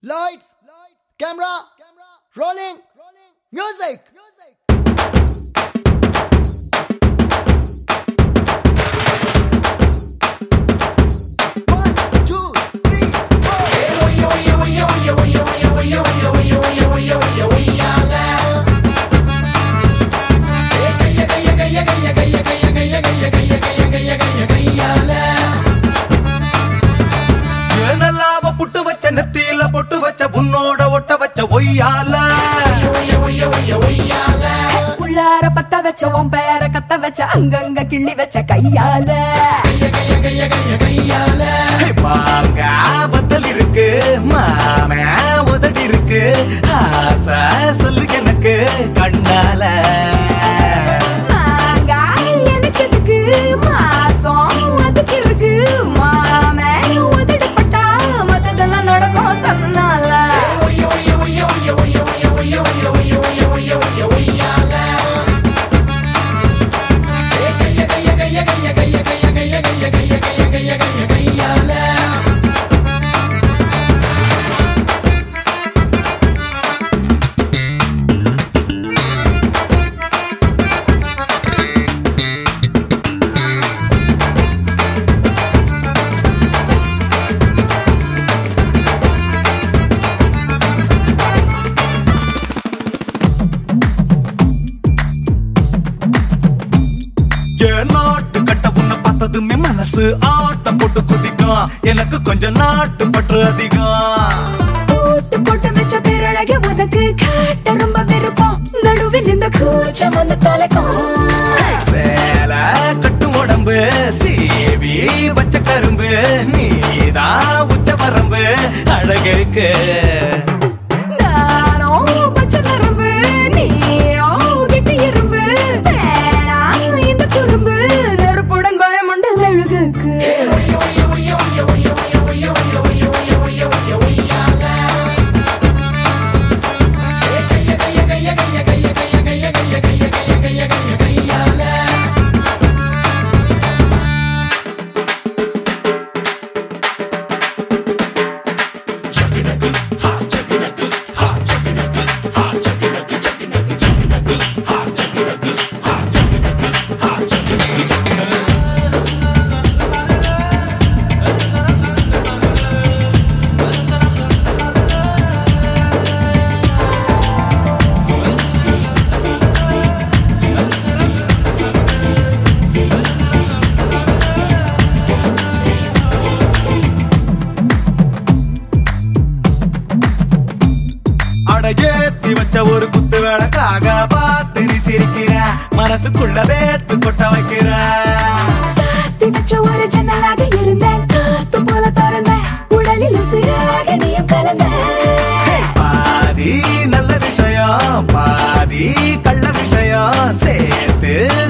Lights, camera, rolling, music. One, two, three, four. ஏனல்லாவ புட்டு வச்ச நெத்தியில பொட்டு வச்ச உன்னோட ஒட்ட வச்ச ஒய்யால உள்ளார பத்த வச்ச உன் பேர கத்த வச்ச அங்கங்க கிள்ளி வச்ச கையால ஹே, வாங்க பத்தல் இருக்கு மாம உதடி இருக்கு ஆசை சொல்லு எனக்கு கண்ணால மாங்காய் எனக்கு எதுக்கு மாசம் அதுக்கு இருக்கு மாமே உதடுப்பட்டா மத்ததெல்லாம் நடக்கும் தன்னால என் நாட்டு கட்ட உன்னை பார்த்ததுமே மனசு ஆட்டம் போட்டு குதிக்கும் எனக்கு கொஞ்சம் நாட்டு பற்று அதிகம் போட்டு போட்டு வச்ச பேரழக உனக்கு காட்ட ரொம்ப விருப்பம் நடுவில் இந்த கூச்சம் வந்து தொலைக்கும் சேல கட்டு உடம்பு சீவி வச்ச கரும்பு நீதான் உச்ச வரம்பு அழகுக்கு நானோ பச்சை நரம்பு நீயோ கெட்டி எறும்பு வேணாம் இந்த குறும்பு நெருப்புடன் பயமுண்ட மெழுகுக்கு அட ஏத்தி வச்ச ஒரு குத்து விளக்காக பார்த்து நீ சிரிக்கிற மனசுக்குள்ள வேத்து கொட்ட வைக்கிற சாத்தி வச்ச ஒரு ஜன்னலாக இருந்தேன் காத்து போல திறந்த உடலில் உசிராக நீயும் கலந்த பாதி நல்ல விஷயம் பாதி கள்ள விஷயம் சேர்த்து